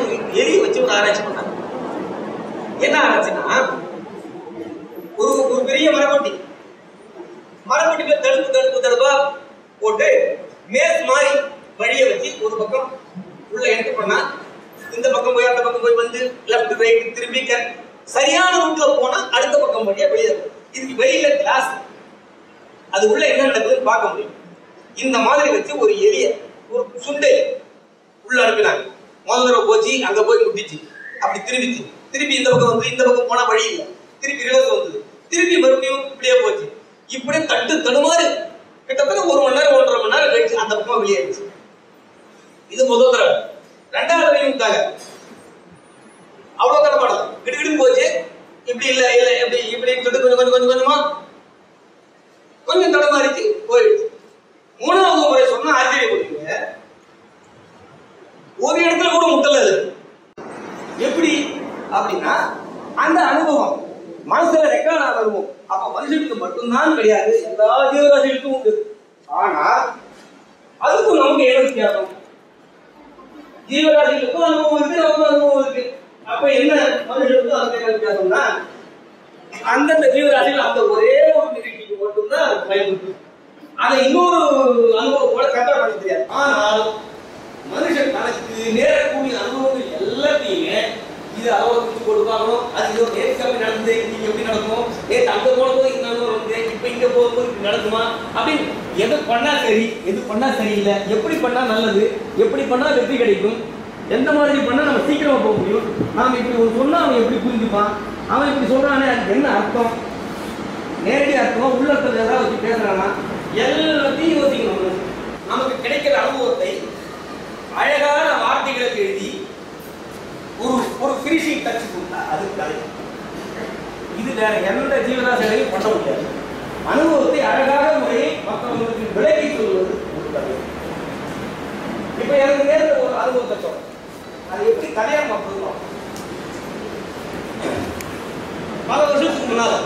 ஒரு எலியை வச்சு ஒரு ஆராய்ச்சி பண்ணாங்க என்ன ஆராய்ச்சின்னா ஒரு ஒரு பெரிய மரக்கொட்டி மரக்கொட்டில தடுப்பு தடுப்பு தடுப்பா போட்டு மேஸ் மாதிரி வழியை வச்சு ஒரு பக்கம் உள்ள என்டர் பண்ணா இந்த பக்கம் போய் அந்த பக்கம் போய் வந்து லெஃப்ட் ரைட் திரும்பி க- சரியான ரூட்ல போனா அடுத்த பக்கம் வழியா வெளியே வரும். இதுக்கு வெளியில கிளாஸ் அது உள்ள என்ன நடக்குதுன்னு பார்க்க முடியும் இந்த மாதிரி வச்சு ஒரு எலிய ஒரு சுண்டை உள்ள அனுப்பினாங்க முதல் தடவை போச்சு அங்க போய் முட்டிச்சு அப்படி திரும்பிச்சு திருப்பி இந்த பக்கம் வந்து இந்த பக்கம் போனா வழி இல்லை திருப்பி ரிவர்ஸ் வந்தது திருப்பி மறுபடியும் இப்படியே போச்சு இப்படி தட்டு தடுமாறு கிட்டத்தட்ட ஒரு மணி நேரம் ஒன்றரை மணி நேரம் கழிச்சு அந்த பக்கம் வெளியேறிச்சு இது முதல் தடவை ரெண்டாவது தடவை விட்டாங்க அவ்வளவு தடமாடல கிடுகிடுன்னு போச்சு இப்படி இல்ல இல்ல எப்படி இப்படின்னு சொல்லிட்டு கொஞ்சம் கொஞ்சம் கொஞ்சம் கொஞ்சமா கொஞ்சம் தடமாறிச்சு போயிடுச்சு மூணாவது முறை சொன்னா ஆச்சரியப்படுவீங்க ஒரு இடத்துல கூட முட்டல அது எப்படி அப்படின்னா அந்த அனுபவம் மனசுல ரெக்கார்ட் ஆன அனுபவம் அப்ப மனுஷனுக்கு மட்டும்தான் கிடையாது எல்லா ஜீவராசிகளுக்கும் உண்டு ஆனா அதுக்கும் நமக்கு என்ன வித்தியாசம் ஜீவராசிகளுக்கும் அனுபவம் இருக்கு நமக்கும் அனுபவம் இருக்கு அப்ப என்ன மனுஷனுக்கும் அதுக்கு என்ன வித்தியாசம்னா அந்தந்த ஜீவராசிகள் அந்த ஒரே ஒரு நிகழ்ச்சிக்கு மட்டும்தான் அது பயன்படுது அதை இன்னொரு அனுபவம் கூட கம்பேர் பண்ண தெரியாது ஆனால் மனுஷன் தனக்கு நேரக்கூடிய அனுபவங்கள் எல்லாத்தையுமே இது அளவு குறிச்சு கொடுப்பாகணும் அது இதோ நேற்று அப்படி நடந்தது இன்னைக்கு எப்படி நடக்கும் நேற்று அங்க போனபோது இந்த அனுபவம் வந்து இப்ப இங்க போகும்போது இப்படி நடக்குமா அப்படின்னு எது பண்ணா சரி எது பண்ணா சரியில்லை எப்படி பண்ணா நல்லது எப்படி பண்ணா வெற்றி கிடைக்கும் எந்த மாதிரி பண்ணா நம்ம சீக்கிரமா போக முடியும் நாம இப்படி ஒரு சொன்னா அவன் எப்படி புரிஞ்சுப்பான் அவன் இப்படி சொல்றானே அதுக்கு என்ன அர்த்தம் நேரடி அர்த்தமா உள்ளத்துல ஏதாவது வச்சு பேசுறானா எல்லாத்தையும் யோசிக்கணும் நமக்கு கிடைக்கிற அனுபவத்தை அழகான வார்த்தைகளுக்கு எழுதி ஒரு ஒரு ஃபினிஷிங் டச் கொடுத்தா அது கதை இது வேற எந்த ஜீவராசிகளையும் பண்ண முடியாது அனுபவத்தை அழகான முறையில் மற்றவங்களுக்கு விளக்கி சொல்வது ஒரு கதை இப்ப எனக்கு நேர்ந்த ஒரு அனுபவத்தை சொல்றேன் அது எப்படி கதையா நம்ம சொல்றோம் பல வருஷத்துக்கு முன்னால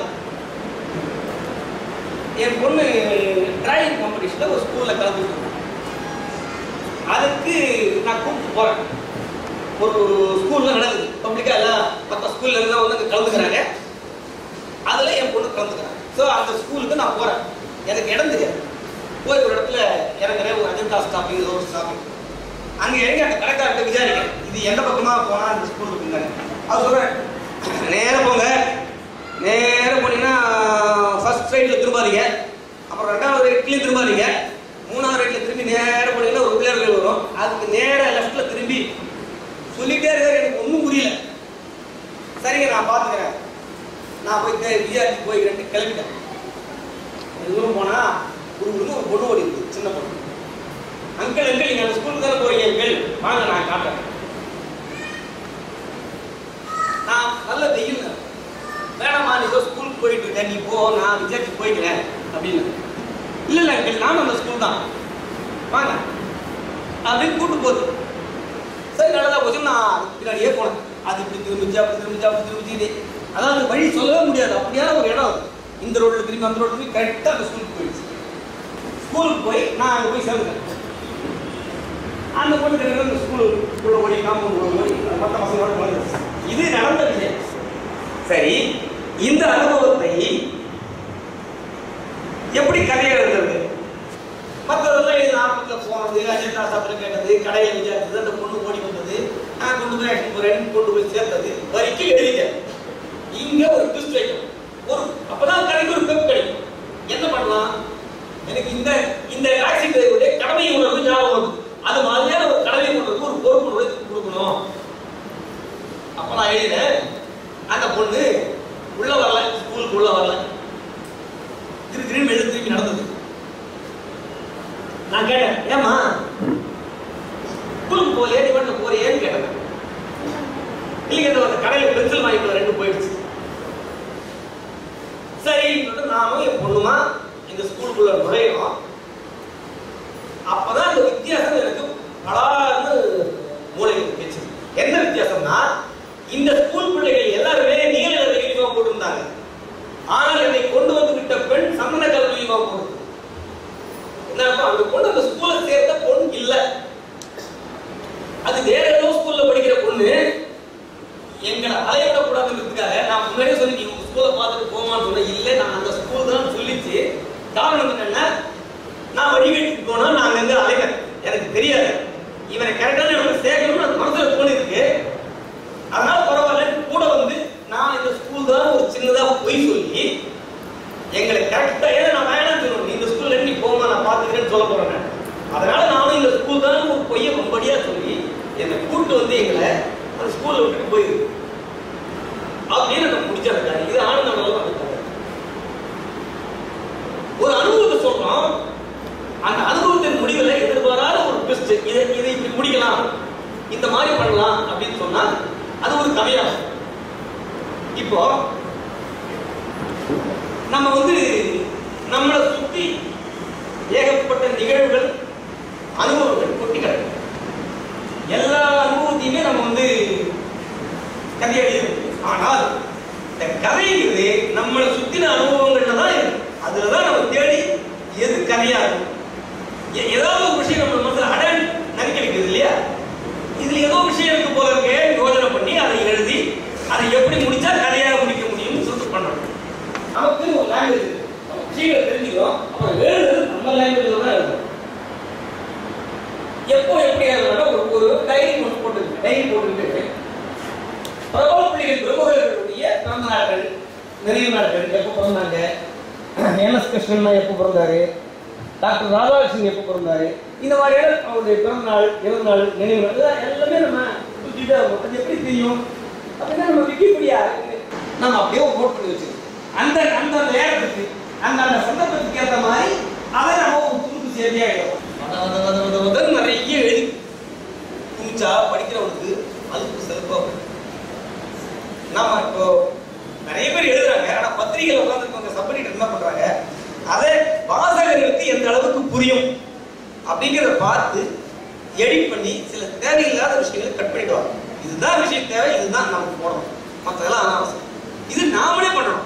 என் பொண்ணு டிராயிங் காம்படிஷன்ல ஒரு ஸ்கூல்ல கலந்துருக்கோம் அதுக்கு நான் கூப்பிட்டு போறேன் ஒரு ஸ்கூல்ல நடக்குது பப்ளிக்கா எல்லாம் மற்ற ஸ்கூல்ல இருந்தா வந்து அங்க கலந்துக்கிறாங்க அதுல என் பொண்ணு கலந்துக்கிறாங்க ஸோ அந்த ஸ்கூலுக்கு நான் போறேன் எனக்கு இடம் தெரியாது போய் ஒரு இடத்துல இறங்குறேன் ஒரு அஜந்தா ஸ்டாப்பிங் ஏதோ ஒரு ஸ்டாப்பிங் அங்க இறங்கி அந்த கடைக்கார்ட்ட விசாரிக்கிறேன் இது எந்த பக்கமா போனா அந்த ஸ்கூல் இருக்குங்க அவர் சொல்றேன் நேரா போங்க நேரா போனீங்கன்னா ஃபர்ஸ்ட் ரைட்ல திரும்பாதீங்க அப்புறம் ரெண்டாவது ரைட்லயும் திரும்பாதீங்க மூணாவது ரைட்ல திரும்பி நேரா போனீங்கன்னா ஒரு பிள்ளையார் கோயில் வரும் அதுக்கு நேரா லெஃப்ட்ல திரும்பி சொல்லிட்டே இருக்காரு எனக்கு ஒன்றும் புரியல சரிங்க நான் பார்த்துக்கிறேன் நான் போய் தே- விசாரிச்சு போய் ரெண்டு கிளம்பிட்டேன் கொஞ்ச தூரம் போனா ஒரு ஒரு ஒரு பொண்ணு ஓடி இருக்கு சின்ன பொண்ணு அங்கிள் அங்கிள் நீங்க அந்த ஸ்கூலுக்கு தானே போறீங்க அங்கிள் வாங்க நான் காட்டுறேன் நான் நல்ல வெயில் வேணாமா நீ ஏதோ ஸ்கூலுக்கு போயிட்டு இருக்க நீ போ நான் விசாரிச்சு போய்க்கிறேன் அப்படின்னு இல்ல இல்ல அங்கிள் நானும் அந்த ஸ்கூல் தான் வாங்க அப்படின்னு கூட்டு போகுது சரி நல்லதா போச்சு நான் அதுக்கு பின்னாடியே போனேன் அது இப்படி திரும்பிச்சு அப்படி திரும்பிச்சு அப்படி திரும்பிச்சு இது. அதாவது வழி சொல்லவே முடியாது அப்படியான ஒரு இடம் அது. இந்த ரோட்ல திரும்பி அந்த ரோட்ல திரும்பி கரெக்டாக அந்த ஸ்கூலுக்கு போயிடுச்சு ஸ்கூலுக்கு போய் நான் அங்கே போய் சேர்ந்தேன் அந்த பொண்ணு கிட்ட அந்த ஸ்கூலுக்குள்ள ஓடி காம்பவுண்ட் ஓடி மற்ற பசங்களோட போனது இது நடந்த விஷயம் சரி இந்த அனுபவத்தை எப்படி கதையை எழுதுறது மற்றதெல்லாம் இது ஆபத்தில் போனது அஜெண்டா சாப்பிட்டு கேட்டது கடையை விசாரிச்சது அந்த பொண்ணு ஓடி வந்தது நான் கொண்டு போய் அழைச்சிட்டு போறேன் கொண்டு போய் சேர்த்தது வரைக்கும் எழுதிட்டேன் இங்க ஒரு ட்விஸ்ட் வைக்கும் ஒரு அப்பதான் கடைக்கு ஒரு பெப் கிடைக்கும் என்ன பண்ணலாம் எனக்கு இந்த இந்த டாக்ஸி டிரைவருடைய கடமை உணர்வு ஞாபகம் வருது அது மாதிரியான ஒரு கடமை உணர்வு ஒரு பொறுப்பு உணர்வு கொடுக்கணும் அப்ப நான் எழுதினேன் அந்த பொண்ணு உள்ள வரல ஸ்கூலுக்கு உள்ள வரல திரு திரும்பி எழுதி திரும்பி நடந்தது நான் கேட்டேன் ஏமா ஸ்கூலுக்கு போகலையே நீ மட்டும் போறியேன்னு கேட்டேன் இல்லைங்க இந்த அந்த கடையில் பென்சில் வாங்கிட்டு வர ரெண்டு போயிடுச்சு சரின்னு சொல்லிட்டு நானும் என் பொண்ணுமா இந்த ஸ்கூலுக்குள்ள நுழையிறோம் அப்பதான் இந்த வித்தியாசம் எனக்கு பலார்னு மூளைக்கு பேச்சு என்ன வித்தியாசம்னா இந்த ஸ்கூல் பிள்ளைகள் எல்லாருமே நீல நிற யூனிஃபார்ம் போட்டிருந்தாங்க ஆனால் என்னை கொண்டு வந்து விட்ட பெண் சந்தன கலர் யூனிஃபார்ம் போட்டு என்ன அர்த்தம்? அந்த பொண்ணு அந்த ஸ்கூல்ல சேர்ந்த பொண்ணு இல்ல அது வேற ஏதோ ஸ்கூல்ல படிக்கிற பொண்ணு தெரியாது இவனை கரெக்டான இடத்துல சேர்க்கணும்னு அது மனசுல தோணி இருக்கு அதனால பரவாயில்ல கூட வந்து நான் இந்த ஸ்கூல் தான் ஒரு சின்னதா பொய் சொல்லி எங்களை கரெக்டா ஏன்னா நான் வேணாம் சொல்லணும் இந்த ஸ்கூல்ல நீ போமா நான் பாத்துக்கிறேன்னு சொல்ல போறேன் நான். அதனால நானும் இந்த ஸ்கூல் தான் ஒரு பொய்யை ரொம்படியா சொல்லி என்னை கூட்டு வந்து எங்களை அந்த ஸ்கூல்ல விட்டுட்டு போயிருக்கு அப்படின்னு நம்ம முடிச்சிருக்காரு இது ஆனந்த மண்டலம் அந்த கதை. ஒரு அனுபவத்தை சொல்றோம் அந்த அனுபவத்தின் முடிவில் எதிர்பாராத ஒரு ட்விஸ்ட் இதை இதை இப்படி முடிக்கலாம் இந்த மாதிரி பண்ணலாம் அப்படின்னு சொன்னா அது ஒரு கதையாகும் இப்போ நம்ம வந்து நம்மளை சுத்தி ஏகப்பட்ட நிகழ்வுகள் அனுபவங்கள் கொட்டி கிடக்கு எல்லா அனுபவத்தையுமே நம்ம வந்து கதையா எழுதி ஆனால் இந்த கதைங்கிறது நம்மளை சுத்தின அனுபவங்கள்ல தான் இருக்கு அதுல தான் நம்ம தேடி எது கதையா இருக்கும் எ- ஏதாவது ஒரு விஷயம் நம்ம மனசுல அடன் நறுக்கி வைக்கிறது இல்லையா இதுல ஏதோ விஷயம் இருக்கு போல இருக்கே யோசனை பண்ணி அதை எழுதி அதை எப்படி முடிச்சா கதையா முடிக்க முடியும்னு சொல்லிட்டு பண்ணணும் நமக்கு ஒரு லாங்குவேஜ் இருக்கு நம்ம விஷயங்களை தெரிஞ்சுக்கிறோம் அப்புறம் எழுதுறது நம்ம லாங்குவேஜ்ல தான் இருக்கும் எப்போ எப்படி எழுதணும் ஒரு ஒரு டைரி ஒன்று போட்டுருக்கு டைரி போட்டுக்கிட்டு பிரபல புள்ளிகள் பிரமுகர்களுடைய பிறந்த நாட்கள் நிறைவு நாட்கள் எப்போ பிறந்தாங்க என்எஸ் கிருஷ்ணன் எப்போ பிறந்தாரு டாக்டர் ராதாகிருஷ்ணன் எப்போ பிறந்தாரு இந்த மாதிரியான அவருடைய பிறந்த நாள் இறந்த நாள் நினைவு நாள் இதெல்லாம் எல்லாமே நம்ம சுற்றிட்டு இருக்கோம் அது எப்படி தெரியும் அப்படின்னா நம்ம விக்கிபீடியா இருக்கு நம்ம அப்படியே ஒரு நோட் பண்ணி வச்சிருக்கோம் அந்த அந்த நேரத்துக்கு அந்த அந்த சந்தர்ப்பத்துக்கு ஏற்ற மாதிரி அதை நம்ம ஒரு துணுக்கு சேர்த்தியா எழுதுவோம் வத வத வத வத வதன்னு நிறைய எழுதி குமிச்சா படிக்கிறவனுக்கு அதுக்கு சிறப்பாக போயிடும் நாம இப்போ நிறைய பேர் எழுதுறாங்க ஆனா பத்திரிகையில் உட்காந்துருக்கவங்க சப்பரிட்டு என்ன பண்றாங்க அதை வாசகர்களுக்கு எந்த அளவுக்கு புரியும் அப்படிங்கிறத பார்த்து எடிட் பண்ணி சில தேவையில்லாத விஷயங்களை கட் பண்ணிடுவாங்க இதுதான் விஷயம் தேவை இதுதான் நமக்கு போடணும் மற்றதெல்லாம் அனாவசியம் இது நாமளே பண்ணணும்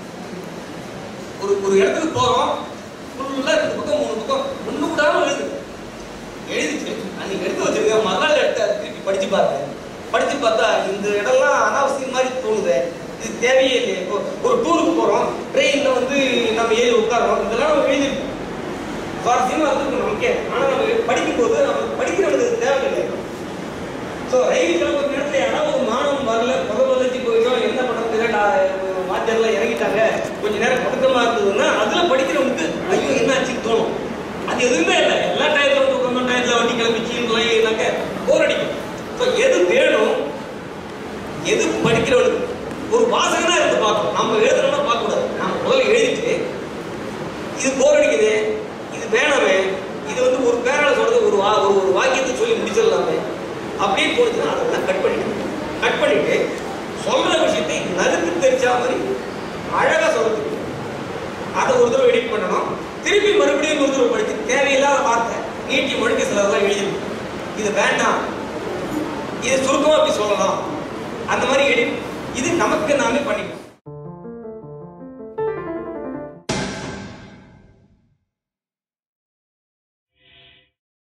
ஒரு ஒரு இடத்துக்கு போறோம் ஃபுல்லா ரெண்டு பக்கம் மூணு பக்கம் ஒண்ணு கூடாம எழுது எழுதிட்டு அன்னைக்கு எடுத்து வச்சிருக்க மறுநாள் எடுத்து அதை திருப்பி படிச்சு பாருங்க படிச்சு பார்த்தா இந்த இடம்லாம் அனாவசியம் மாதிரி தோணுது இது தேவையே இல்லையே இப்போ ஒரு டூருக்கு போறோம் ட்ரெயின்ல வந்து நம்ம ஏறி உட்காரோம் இதெல்லாம் நம்ம எழுதிருக்கோம் சுவாரஸ்யமா இருந்திருக்கும் நமக்கே ஆனா நம்ம படிக்கும்போது நம்ம படிக்கிறவங்களுக்கு தேவையில்லை ஸோ ரயில் கிளம்புற நேரத்தில் யாராவது ஒரு மாணவன் வரல புத புதச்சி போயிட்டோம் என்ன பண்ணுறது தெரியல மாத்திரலாம் இறங்கிட்டாங்க கொஞ்ச நேரம் பதக்கமா இருந்ததுன்னா அதுல படிக்கிறவனுக்கு ஐயோ என்னாச்சுன்னு தோணும் அது எதுவுமே இல்லை எல்லா டயத்துல தூக்கம் டயத்துல வண்டி கிளம்பிச்சுனாக்க போர் அடிக்கும் ஸோ எது வேணும் எது படிக்கிறவனுக்கு ஒரு வாசகனா இருந்து பார்க்கணும் நம்ம எழுதுறோம்னா பார்க்க கூடாது நம்ம முதல்ல எழுதிட்டு இது போர் அடிக்குது இது வேணாமே இது வந்து ஒரு பேரால சொல்றது ஒரு வா ஒரு ஒரு வாக்கியத்தை சொல்லி முடிச்சிடலாமே அப்படின்னு தோணுச்சுன்னா அதெல்லாம் கட் பண்ணிட்டு கட் பண்ணிட்டு சொல்ற விஷயத்தை நறுக்கு தெரிஞ்சா மாதிரி அழகா சொல்றது அதை ஒரு தடவை எடிட் பண்ணணும் திருப்பி மறுபடியும் ஒரு தடவை படிச்சு தேவையில்லாத வார்த்தை நீட்டி மொழிக்க சிலதெல்லாம் எழுதிடும் இது வேண்டாம் இது சுருக்கமா அப்படி சொல்லலாம் அந்த மாதிரி எடிட் இது நமக்கு நாமே பண்ணிக்கணும்